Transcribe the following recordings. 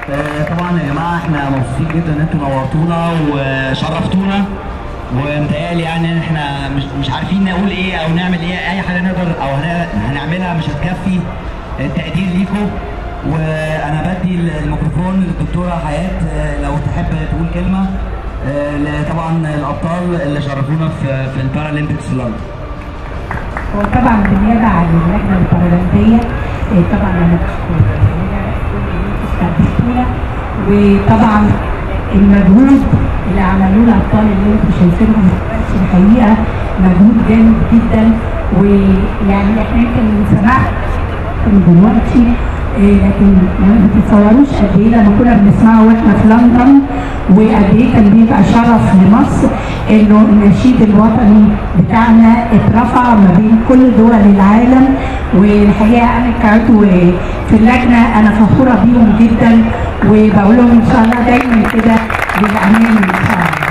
آه، طبعا يا جماعه احنا مبسوطين جدا ان انتوا نورتونا وشرفتونا ومتهيألي يعني ان احنا مش مش عارفين نقول ايه او نعمل ايه اي حاجه نقدر او هن- هنعملها مش هتكفي التقدير ليكم وانا بدي الميكروفون للدكتوره حياه آه، لو تحب تقول كلمه آه، ل- طبعا الابطال اللي شرفونا في في البارالمبيكس في لندن وطبعا بالنيابه عن اللجنه البارالمبيه إيه، طبعا انا بشكر كل اللي انتوا استقبلتونا وطبعا المجهود اللي عملوه الابطال اللي انتوا شايفينهم دلوقتي الحقيقه مجهود جامد جدا ويعني احنا يمكن سمعنا من دلوقتي إيه، لكن ما تتصوروش قد ايه لما كنا بنسمعه واحنا في لندن وقد ايه كان بيبقى شرف لمصر انه النشيد الوطني بتاعنا اترفع ما بين كل دول العالم والحقيقه انا كعضو في اللجنه انا فخوره بيهم جدا وبقول لهم ان شاء الله دايما كده بالامان ان شاء الله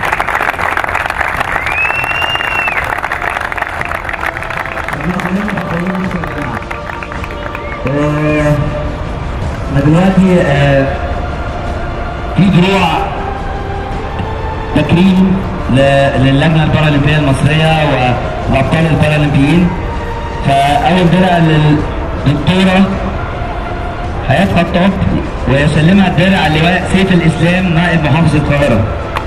احنا كلنا فخورين بيكم يا جماعه. آه، احنا دلوقتي آه، في دروع تكريم ل- للجنه البارالمبيه المصريه والابطال البارالمبيين فاول درع للدكتوره حياه خطاب ويسلمها الدرع لواء سيف الاسلام نائب محافظ القاهره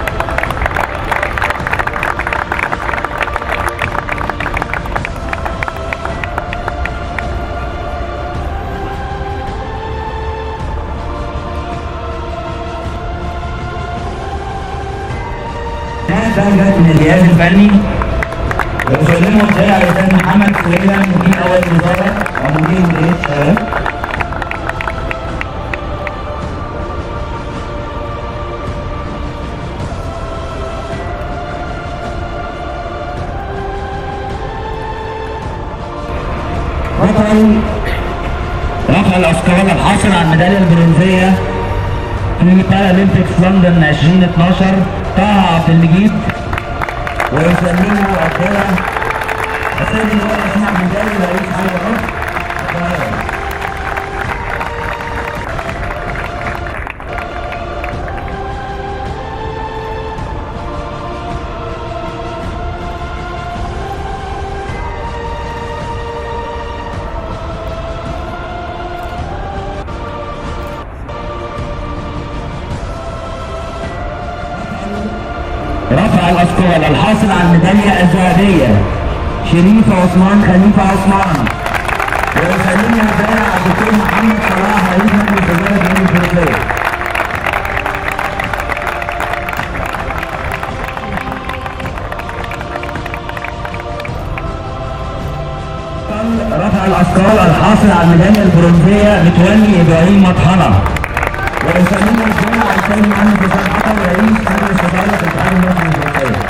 ده جت من الجهاز الفني ويسلمه الدرع الاستاذ محمد سويلم مدير اول وزاره ومدير مديريه الشباب بطل رفع الاثقال الحاصل على الميداليه البرونزيه في بارالمبيكس لندن 2012 طه عبد المجيد ويسلمه الدرع السيد اللواء اسماعيل مجالي رئيس حي الرفض القاهره رفع الاثقال الحاصل على الميداليه الذهبيه شريفه عثمان خليفه عثمان ويسلمها الدرع الدكتور محمد صلاح رئيس مجلس اداره النادي الفرنسيه رفع الاثقال الحاصل على الميداليه البرونزيه متولي ابراهيم مطحنه ويسلمه الدرع السيد محمد حسام حسن رئيس مجلس اداره الاتحاد المصري للفرنسيه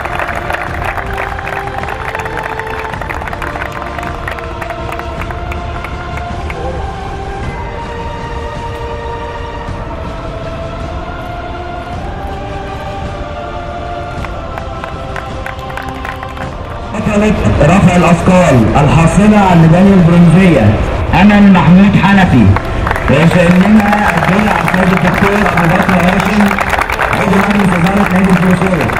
بطلة رفع الأثقال الحاصلة على الميدالية البرونزية أمل محمود حنفي ويسلمها الدولة على السيد الدكتور أبو بكر هاشم عضو مجلس إدارة نادي الفروسية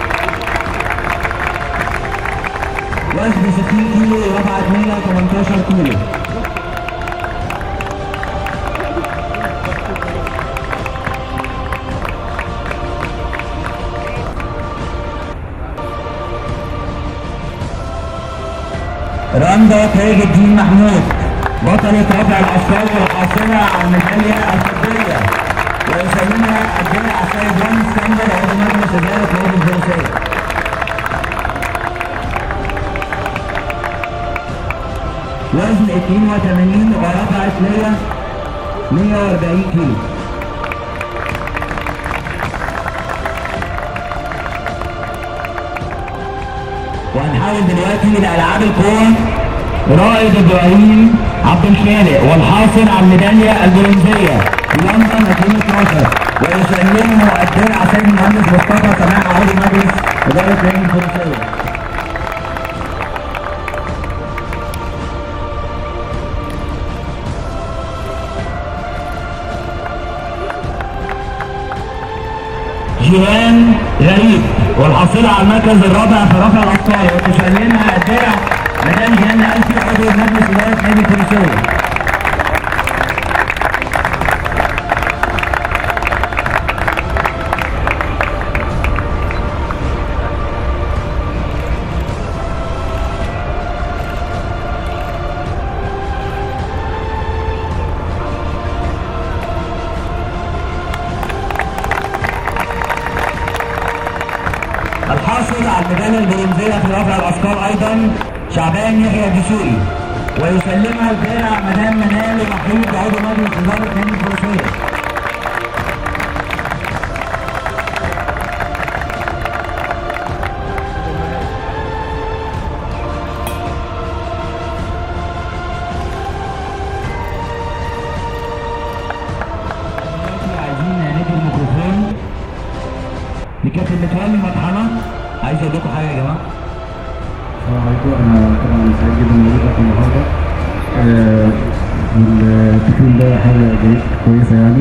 وزن 60 كيلو رفعت 118 كيلو رندا تاج الدين محمود بطلة رفع الأثقال والحاصلة على الميدالية الفضية ويسلمها الدرع السيد رامي اسكندر عضو مجلس إدارة نادي الفروسية وزن 82 ورفعت 100 140 كيلو وهنحاول دلوقتي لألعاب القوى رائد إبراهيم عبد الخالق والحاصل على الميدالية البرونزية في لندن 2012 ويسلمه الدرع سيد المهندس مصطفى سماح عضو مجلس إدارة نادي الفروسية جيهان غريب والحاصله على المركز الرابع في رفع الاثقال وتسلمها الدرع مدام جيهان الفي عضو مجلس اداره نادي الفروسيه الحاصل على الميداليه البرونزيه في رفع الاثقال ايضا شعبان يحيى الدسوقي ويسلمها الدرع مدام منال محمود عضو مجلس اداره نادي الفروسيه دلوقتي عايزين ندي الميكروفون لكابتن متولي مطحنه عايز اقول لكم حاجه يا جماعه السلام عليكم انا طبعا سعيد جدا ان وجودك النهارده آه، والتكريم ده حاجه جيد كويسه يعني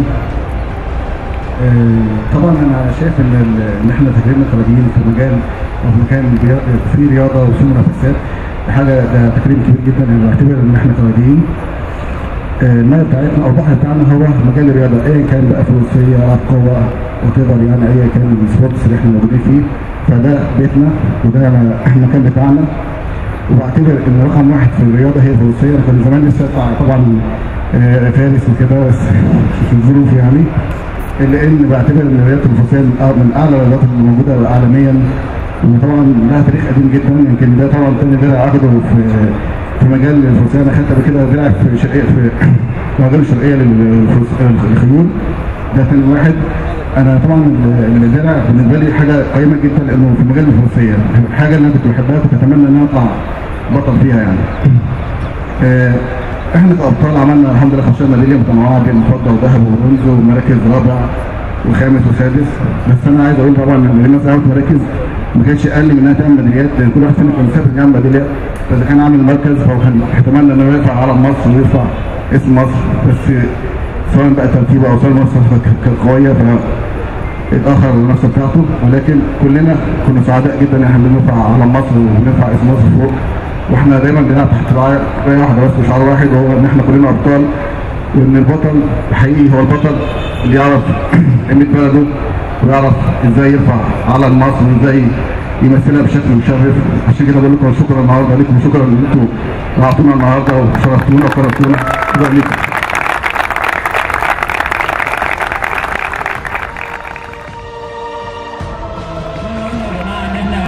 آه، طبعا انا شايف ان ال- ان احنا تكريم الخريجين في مجال او في مكان بي- فيه رياضه وفيه منافسات ده حاجه ده تكريم كبير جدا انا بعتبر ان احنا خريجين آه، المال بتاعتنا او البحر بتاعنا هو مجال الرياضه ايا كان بقى فروسيه العاب قوه وتقدر يعني ايا كان السبورتس اللي احنا موجودين فيه فده بيتنا وده المكان بتاعنا وبعتبر ان رقم واحد في الرياضه هي الفروسيه انا كنت زمان لسه أطلع طبعا آه، فارس وكده بس في الظروف يعني الا ان بعتبر ان رياضه الفروسيه من أع- من اعلى الرياضات اللي موجوده عالميا وطبعا لها تاريخ قديم جدا يمكن ده طبعا تاني درع اخده في في مجال الفروسيه انا خدت قبل كده درع في شرقيه في مجال الشرقيه للفروس- للخيول ده تاني واحد انا طبعا ال- الدرع بالنسبه لي حاجه قيمه جدا لانه في مجال الفروسيه الحاجه اللي انا كنت بحبها كنت اتمنى ان انا اطلع بطل فيها يعني آه، احنا كابطال عملنا الحمد لله 15 ميداليه متنوعه بين فضه وذهب وبرونز ومراكز رابع وخامس وسادس بس انا عايز اقول طبعا ان الناس عملت مراكز ما كانتش اقل من انها تعمل ميداليات لان كل واحد فينا كان مسافر يعمل ميداليه فاذا كان عامل مركز فهو كان احتمال انه يرفع علم مصر ويرفع اسم مصر بس سواء بقى ترتيبه او سواء مصر كانت قويه ف اتاخر المنافسه بتاعته ولكن كلنا كنا سعداء جدا ان احنا بنرفع علم مصر وبنرفع اسم مصر فوق واحنا دايما بنلعب تحت رايه رايه واحده بس وشعار واحد وهو ان احنا كلنا ابطال وان البطل الحقيقي هو البطل اللي يعرف قيمه بلده ويعرف ازاي يرفع علم مصر وازاي يمثلها بشكل مشرف عشان كده بقول لكم شكرا النهارده لكم شكرا ان انتوا اعطونا النهارده وشرفتونا وكرمتونا شكرا لكم قلنا يا جماعه ان احنا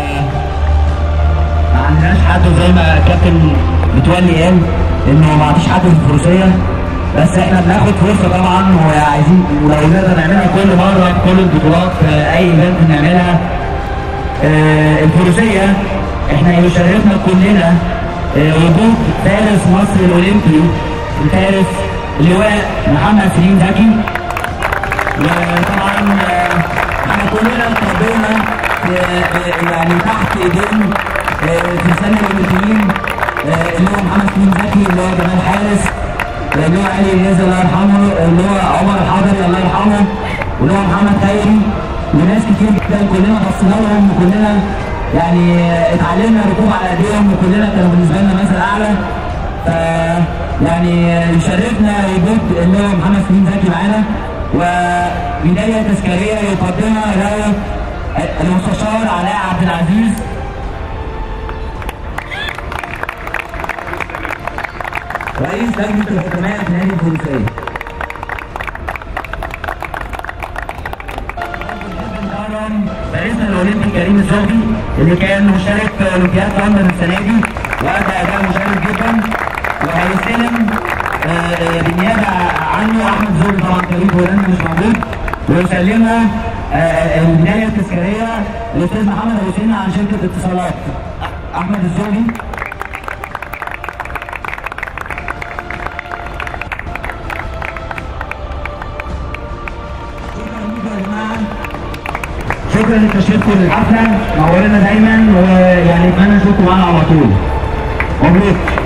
ما عندناش حد زي ما كابتن متولي قال انه ما فيش حد في الفروسيه بس احنا بناخد فرصه طبعا وعايزين ولو نقدر نعملها كل مره في كل البطولات في اي ايفنت نعملها آه، الفروسيه احنا يشرفنا كلنا آه، وجود فارس مصر الاولمبي الفارس اللواء محمد سليم زكي وطبعا آه، احنا كلنا اتربينا في- في- يعني تحت ايدين آه، في سن الاولمبيين آه، اللي هو محمد سليم زكي اللي هو جمال حارس آه، اللي هو علي الياس الله يرحمه اللي هو عمر الحضري الله يرحمه واللي هو محمد خيري وناس كتير جدا كلنا بصينا لهم وكلنا يعني آه، اتعلمنا ركوب على ايديهم وكلنا كانوا بالنسبه لنا مثل اعلى ف يعني يشرفنا وجود اللي هو محمد سليم زكي معانا وبدايه تذكاريه يقدمها له المستشار علاء عبد العزيز رئيس لجنه الحكماء في نادي الفروسيه رئيسنا الاولمبي كريم الزوبي اللي كان مشترك في اولمبياد لندن السنه دي وادى اداء مشرف جدا وهيستلم آه، آه، بالنيابه عنه احمد زوبي طبعا كريم هولندا مش موجود ويسلمها آه، آه، البدايه التذكاريه الاستاذ محمد ابو سينا عن شركه اتصالات احمد الزوبي شكرا لكم يا جماعه شكرا لتشريفكم للحفله نورنا دايما ويعني اتمنى نشوفكم معانا على طول مبروك